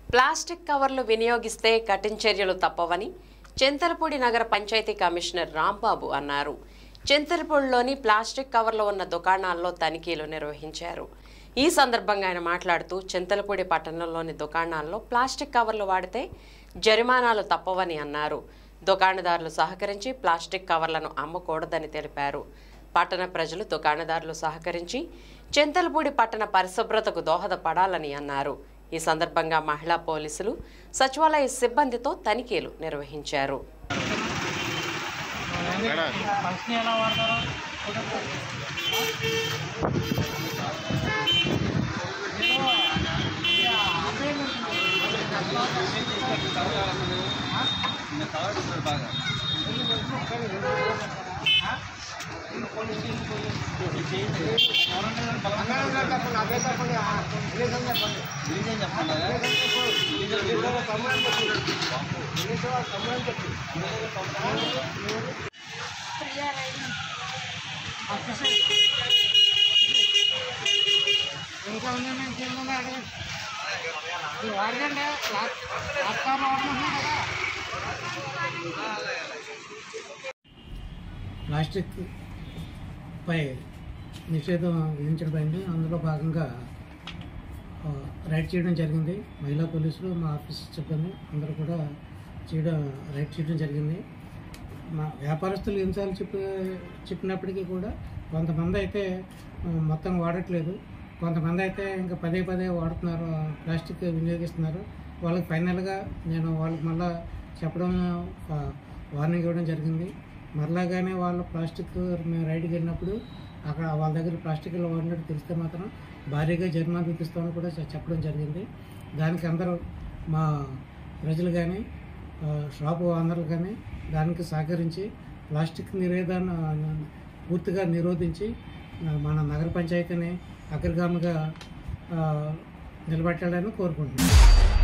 plastic కవర్లు వినియోగిస్తే కఠిన చర్యలు తప్పవని చింతలపూడి నగర పంచాయతీ కమిషనర్ రాంబాబు అన్నారు చింతలపూడిలోని ప్లాస్టిక్ కవర్లు ఉన్న దుకాణాల్లో తనిఖీలు నిర్వహించారు ఈ సందర్భంగా ఆయన మాట్లాడుతూ చింతలపూడి పట్టణంలోని దుకాణాల్లో ప్లాస్టిక్ కవర్లు వాడితే జరిమానాలు తప్పవని అన్నారు దుకాణదారులు సహకరించి ప్లాస్టిక్ కవర్లను అమ్మకూడదని తెలిపారు పట్టణ ప్రజలు దుకాణదారులు సహకరించి చింతలపూడి పట్టణ పరిశుభ్రతకు దోహదపడాలని అన్నారు ఈ సందర్భంగా మహిళా పోలీసులు సచివాలయ సిబ్బందితో తనిఖీలు నిర్వహించారు ఫస్ట్ ఎలా వాడతారు ఇంకా ఉందండి ఇంకేముంది అడగండి ఇది వాడకండి ప్లాట్ఫామ్ వాడమంటున్నాం కదా ప్లాస్టిక్ పై నిషేధం విధించడమైంది అందులో భాగంగా ఆ, రైడ్ చేయడం జరిగింది మహిళా పోలీసులు మా ఆఫీస్ సిబ్బంది అందరూ కూడా చేయడం రైడ్ చేయడం జరిగింది మా వ్యాపారస్తులు ఎన్నిసార్లు చెప్పి చెప్పినప్పటికీ కూడా కొంతమంది అయితే ఆ, మొత్తం వాడట్లేదు కొంతమంది అయితే ఇంకా పదే పదే వాడుతున్నారు ఆ, ప్లాస్టిక్ వినియోగిస్తున్నారు వాళ్ళకి ఫైనల్గా నేను వాళ్ళకి మళ్ళా చెప్పడం ఆ, వార్నింగ్ ఇవ్వడం జరిగింది మరలాగానే వాళ్ళు ప్లాస్టిక్ మేము రైడ్కి వెళ్ళినప్పుడు అక్కడ వాళ్ళ దగ్గర ప్లాస్టిక్లో వాడినట్టు తెలిస్తే మాత్రం భారీగా జరిమానా విధిస్తామని కూడా చె- చెప్పడం జరిగింది దానికి అందరూ మా ప్రజలు కానీ షాపు ఓనర్లు కానీ దానికి సహకరించి ప్లాస్టిక్ నిరోధన పూర్తిగా నిరోధించి ఆ, మన నగర పంచాయతీని అగ్రగామిగా ఆ, నిలబెట్టాలని కోరుకుంటున్నాను